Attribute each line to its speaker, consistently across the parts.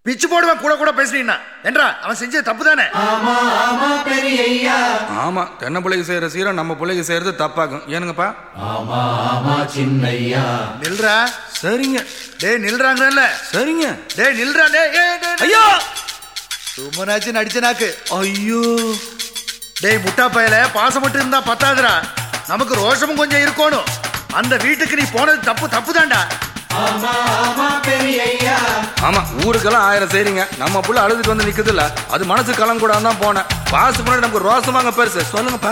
Speaker 1: பிச்சு போடுவேன் கூட கூட பேசுனீன்னா என்றா அவன் செஞ்ச தப்பு தானே
Speaker 2: ஆமா தென்னை பிள்ளைக்கு செய்யற சீரம் நம்ம பிள்ளைக்கு செய்யறது தப்பாகும் ஏனுங்கப்பா
Speaker 1: நில்றா
Speaker 2: சரிங்க
Speaker 1: டேய் நில்றாங்கல்ல
Speaker 2: சரிங்க
Speaker 1: டேய் நில்றா டேய் ஏய், டேய், டேய்.
Speaker 2: ஐயோ
Speaker 1: சும்மனாச்சு நடிச்சனாக்கு
Speaker 2: ஐயோ
Speaker 1: டேய் முட்டா பயல பாசம் மட்டும் இருந்தா பத்தாதுடா நமக்கு ரோஷமும் கொஞ்சம் இருக்கணும் அந்த வீட்டுக்கு நீ போனது தப்பு தப்பு தான்டா
Speaker 2: ஆமா ஊருக்கெல்லாம் ஆயிரம் செய்றீங்க நம்ம புள்ள அழுதுட்டு வந்து நிக்குது இல்ல அது மனசு கலம் கூட தான் போனேன் பாசு முன்னாடி நமக்கு ரோசமாங்க பெருசு சொல்லுங்கப்பா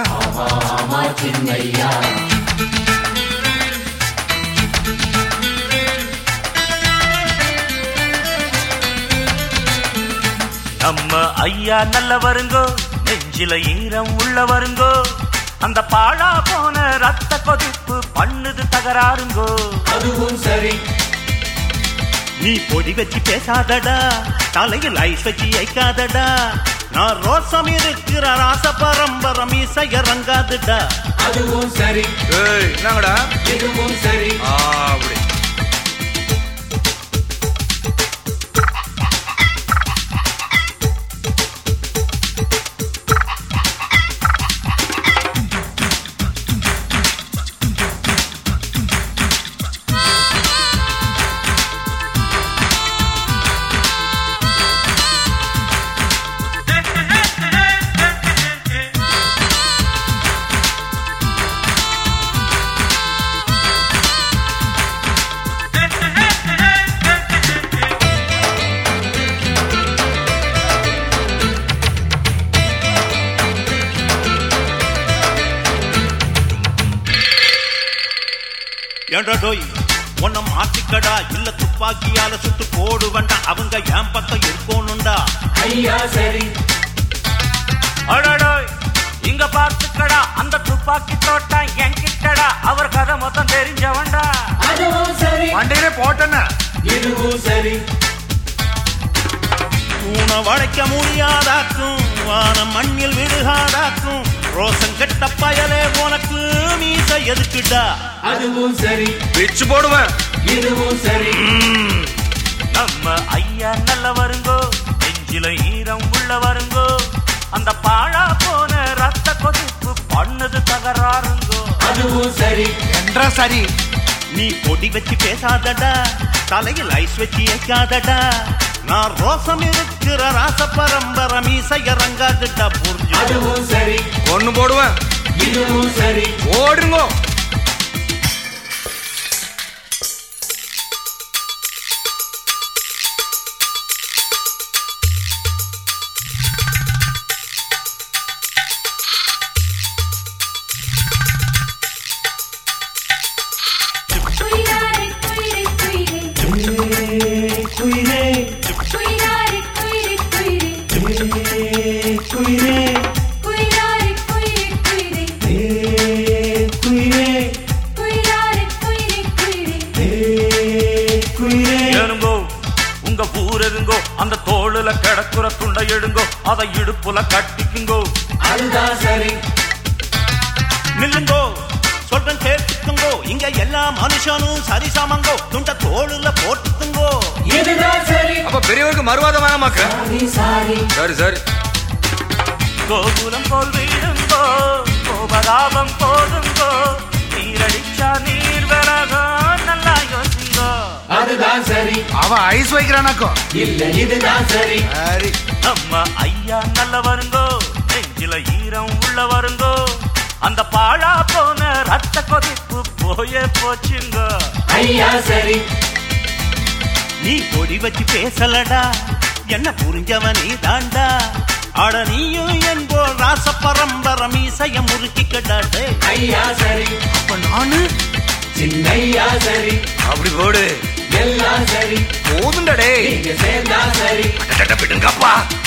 Speaker 3: நம்ம ஐயா நல்ல வருங்கோ நெஞ்சில ஈரம் உள்ள வருங்கோ அந்த பாழா போன ரத்த கொதிப்பு பண்ணுது தகராறுங்கோ
Speaker 4: அதுவும் சரி
Speaker 3: நீ பொடி வச்சு பேசாதடா தலையில் ஐஸ் வச்சு ஐக்காதடா நான் ரோசம் இருக்கிற ராச பரம்பரம் இசை இறங்காதுடா
Speaker 4: அதுவும் சரி
Speaker 2: ஏய் என்னங்கடா
Speaker 4: இதுவும் சரி
Speaker 2: ஆ, அப்படி
Speaker 3: ஏண்டா டோய் உன்னை மாத்திக்கடா இல்ல துப்பாக்கியால சுட்டு போடுவண்டா அவங்க என் பக்கம் இருக்கணும்டா
Speaker 4: ஐயா சரி
Speaker 3: அடடோய் இங்க பார்த்துக்கடா அந்த துப்பாக்கி தோட்டம் என்கிட்டடா அவர் கதை மொத்தம் தெரிஞ்சவன்டா
Speaker 4: அதுவும் சரி
Speaker 1: வண்டியிலே போட்டேன்னா
Speaker 4: இதுவும் சரி
Speaker 3: உன வளைக்க முடியாதாக்கும் வானம் மண்ணில் விடுகாதாக்கும் ரோசம் கெட்ட பயலே உனக்கு மீச எதுக்குடா
Speaker 4: அதுவும் சரி
Speaker 2: பிச்சு போடுவேன்
Speaker 4: இதுவும் சரி
Speaker 3: நம்ம ஐயா நல்ல வருங்கோ நெஞ்சில ஈரம் உள்ள வருங்கோ அந்த பாழா போன ரத்த கொதிப்பு பண்ணது தகராறுங்கோ
Speaker 4: அதுவும் சரி
Speaker 1: என்றா சரி
Speaker 3: நீ பொடி வச்சு பேசாதடா தலையில் ஐஸ் வச்சு வைக்காதடா நான் ரோசம் இருக்கிற ராச பரம்பரம் இசை இறங்காதுடா புரிஞ்சு
Speaker 4: அதுவும் சரி
Speaker 2: ஒண்ணு போடுவேன்
Speaker 4: இதுவும் சரி
Speaker 2: ஓடுங்கோ
Speaker 5: குயிலாரே குயிலே குயிலே
Speaker 4: குயிலே
Speaker 5: குயிலாரே குயிலே குயிலே
Speaker 4: குயிலே
Speaker 5: குயிலாரே குயிலே குயிலே
Speaker 4: குயிலே
Speaker 5: குயிலாரே குயிலே குயிலே
Speaker 4: குயிலே
Speaker 3: ஏனுங்கோ உங்க ஊர் இருங்கோ அந்த தோளுல கிடக்குற துண்டை எடுங்கோ அதை இடுப்புல கட்டிக்குங்கோ
Speaker 4: அதுதான் சரி
Speaker 3: நில்லுங்கோ சொல்றேன் கேட்டுக்குங்கோ இங்க எல்லா மனுஷனும் சரிசமங்கோ துண்ட தோளுல போட்டுக்குங்கோ
Speaker 4: இதுதான் சரி
Speaker 2: அப்ப பெரியவருக்கு மறுவாதம் வேணாமாக்க
Speaker 4: சாரி சாரி
Speaker 2: சரி சரி
Speaker 3: கோகுலம் போல் வீடுங்கோ கோபதாபம் போதுங்கோ நீரடிச்சா நீர் விலகோ நல்லா யோசிங்கோ
Speaker 4: அதுதான் சரி
Speaker 1: அவன் ஐஸ் வைக்கிறானாக்கும்
Speaker 4: இல்ல இதுதான் சரி
Speaker 1: சரி
Speaker 3: நம்ம ஐயா நல்ல வருங்கோ நெஞ்சில ஈரம் உள்ள வருங்கோ அந்த பாழா போன ரத்த கொதிப்பு போயே போச்சுங்கோ
Speaker 4: ஐயா சரி
Speaker 3: நீ பொடி வச்சு பேசலடா என்ன புரிஞ்சவன் நீ தாண்டா அட நீயும் என்போல் ராச பரம்பரம் இசைய முறுக்கிக்கடாடே
Speaker 4: ஐயா சரி
Speaker 1: அப்ப நானு
Speaker 4: சின்னையா சரி
Speaker 2: அப்படி போடு
Speaker 4: எல்லாம் சரி
Speaker 2: போதுண்டா டேய்
Speaker 4: நீங்க சேர்ந்தா சரி
Speaker 2: விடுங்கப்பா